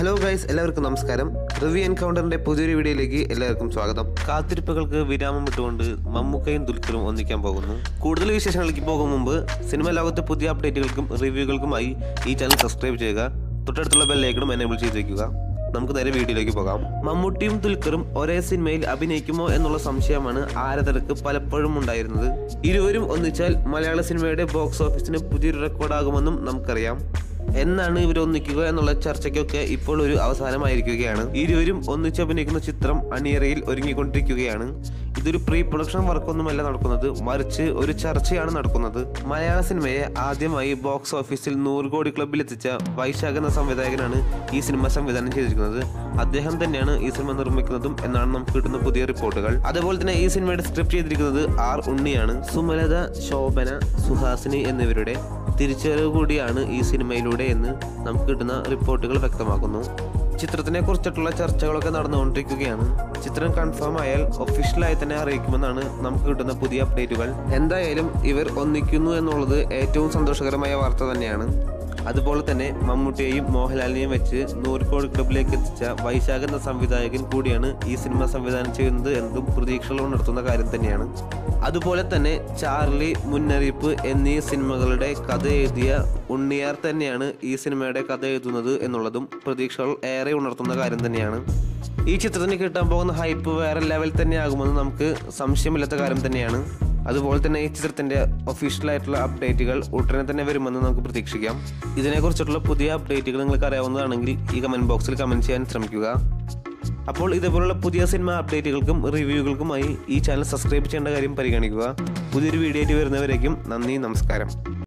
hello guys എല്ലാവർക്കും നമസ്കാരം review എൻകൗണ്ടറിന്റെ പുതിയൊരു വീഡിയോയിലേക്ക് എല്ലാവർക്കും സ്വാഗതം കാത്തിരിപ്പുകൾക്ക് വിരാമം വിട്ടുകൊണ്ട് മമ്മൂക്കയും ദുൽഖറും ഒന്നിക്കാൻ പോകുന്നു കൂടുതൽ വിശേഷങ്ങളിലേക്ക് പോകും മുമ്പ് സിനിമ ലോകത്തെ പുതിയ അപ്ഡേറ്റുകൾക്കും റിവ്യൂകൾക്കുമായി ഈ ചാനൽ സബ്സ്ക്രൈബ് ചെയ്യുക തൊട്ടടുത്തുള്ള ബെല്ലൈക്കണും എനേബിൾ ചെയ്ത് വയ്ക്കുക നമുക്ക് നേരെ വീഡിയോയിലേക്ക് പോകാം മമ്മൂട്ടിയും ദുൽഖറും ഒരേ സിനിമയിൽ അഭിനയിക്കുമോ എന്നുള്ള സംശയമാണ് ആരാധകർക്ക് പലപ്പോഴും ഉണ്ടായിരുന്നത് ഇരുവരും ഒന്നിച്ചാൽ മലയാള സിനിമയുടെ ബോക്സ് ഓഫീസിന് പുതിയൊരു റെക്കോർഡാകുമെന്നും നമുക്കറിയാം എന്നാണ് ഇവർ ഒന്നിക്കുക എന്നുള്ള ചർച്ചയ്ക്കൊക്കെ ഇപ്പോൾ ഒരു അവസാനമായിരിക്കുകയാണ് ഇരുവരും ഒന്നിച്ച് അഭിനയിക്കുന്ന ചിത്രം അണിയറയിൽ ഒരുങ്ങിക്കൊണ്ടിരിക്കുകയാണ് ഇതൊരു പ്രീ പ്രൊഡക്ഷൻ വർക്കൊന്നുമല്ല നടക്കുന്നത് മറിച്ച് ഒരു ചർച്ചയാണ് നടക്കുന്നത് മലയാള സിനിമയെ ആദ്യമായി ബോക്സ് ഓഫീസിൽ നൂറ് കോടി ക്ലബിൽ എത്തിച്ച വൈശാഖ് എന്ന സംവിധായകനാണ് ഈ സിനിമ സംവിധാനം ചെയ്തിരിക്കുന്നത് അദ്ദേഹം തന്നെയാണ് ഈ സിനിമ നിർമ്മിക്കുന്നതും എന്നാണ് നമുക്ക് കിട്ടുന്ന പുതിയ റിപ്പോർട്ടുകൾ അതുപോലെ തന്നെ ഈ സിനിമയുടെ സ്ക്രിപ്റ്റ് ചെയ്തിരിക്കുന്നത് ആർ ഉണ്ണിയാണ് സുമലത ശോഭന സുഹാസിനി എന്നിവരുടെ തിരിച്ചുവരവ് കൂടിയാണ് ഈ സിനിമയിലൂടെ എന്ന് നമുക്ക് കിട്ടുന്ന റിപ്പോർട്ടുകൾ വ്യക്തമാക്കുന്നു ചിത്രത്തിനെ കുറിച്ചിട്ടുള്ള ചർച്ചകളൊക്കെ നടന്നുകൊണ്ടിരിക്കുകയാണ് ചിത്രം കൺഫേം ആയാൽ ഒഫീഷ്യലായി തന്നെ അറിയിക്കുമെന്നാണ് നമുക്ക് കിട്ടുന്ന പുതിയ അപ്ഡേറ്റുകൾ എന്തായാലും ഇവർ ഒന്നിക്കുന്നു എന്നുള്ളത് ഏറ്റവും സന്തോഷകരമായ വാർത്ത തന്നെയാണ് അതുപോലെ തന്നെ മമ്മൂട്ടിയെയും മോഹൻലാലിനെയും വെച്ച് നൂറ് കോടി ക്ലബിലേക്ക് എത്തിച്ച വൈശാഖ് എന്ന സംവിധായകൻ കൂടിയാണ് ഈ സിനിമ സംവിധാനം ചെയ്യുന്നത് എന്നതും പ്രതീക്ഷകൾ ഉണർത്തുന്ന കാര്യം തന്നെയാണ് അതുപോലെ തന്നെ ചാർലി മുന്നറിയിപ്പ് എന്നീ സിനിമകളുടെ കഥ എഴുതിയ ഉണ്ണിയാർ തന്നെയാണ് ഈ സിനിമയുടെ കഥ എഴുതുന്നത് എന്നുള്ളതും പ്രതീക്ഷകൾ ഏറെ ഉണർത്തുന്ന കാര്യം തന്നെയാണ് ഈ ചിത്രത്തിന് കിട്ടാൻ പോകുന്ന ഹൈപ്പ് വേറെ ലെവൽ തന്നെ ആകുമെന്ന് നമുക്ക് സംശയമില്ലാത്ത കാര്യം തന്നെയാണ് അതുപോലെ തന്നെ ഈ ചിത്രത്തിന്റെ ഒഫീഷ്യൽ ആയിട്ടുള്ള അപ്ഡേറ്റുകൾ ഉടനെ തന്നെ വരുമെന്ന് നമുക്ക് പ്രതീക്ഷിക്കാം ഇതിനെക്കുറിച്ചിട്ടുള്ള പുതിയ അപ്ഡേറ്റുകൾ നിങ്ങൾക്ക് അറിയാവുന്നതാണെങ്കിൽ ഈ കമന്റ് ബോക്സിൽ കമന്റ് ചെയ്യാൻ ശ്രമിക്കുക അപ്പോൾ ഇതേപോലുള്ള പുതിയ സിനിമ അപ്ഡേറ്റുകൾക്കും റിവ്യൂകൾക്കുമായി ഈ ചാനൽ സബ്സ്ക്രൈബ് ചെയ്യേണ്ട കാര്യം പരിഗണിക്കുക പുതിയൊരു വീഡിയോ ആയിട്ട് വരുന്നവരേക്കും നന്ദി നമസ്കാരം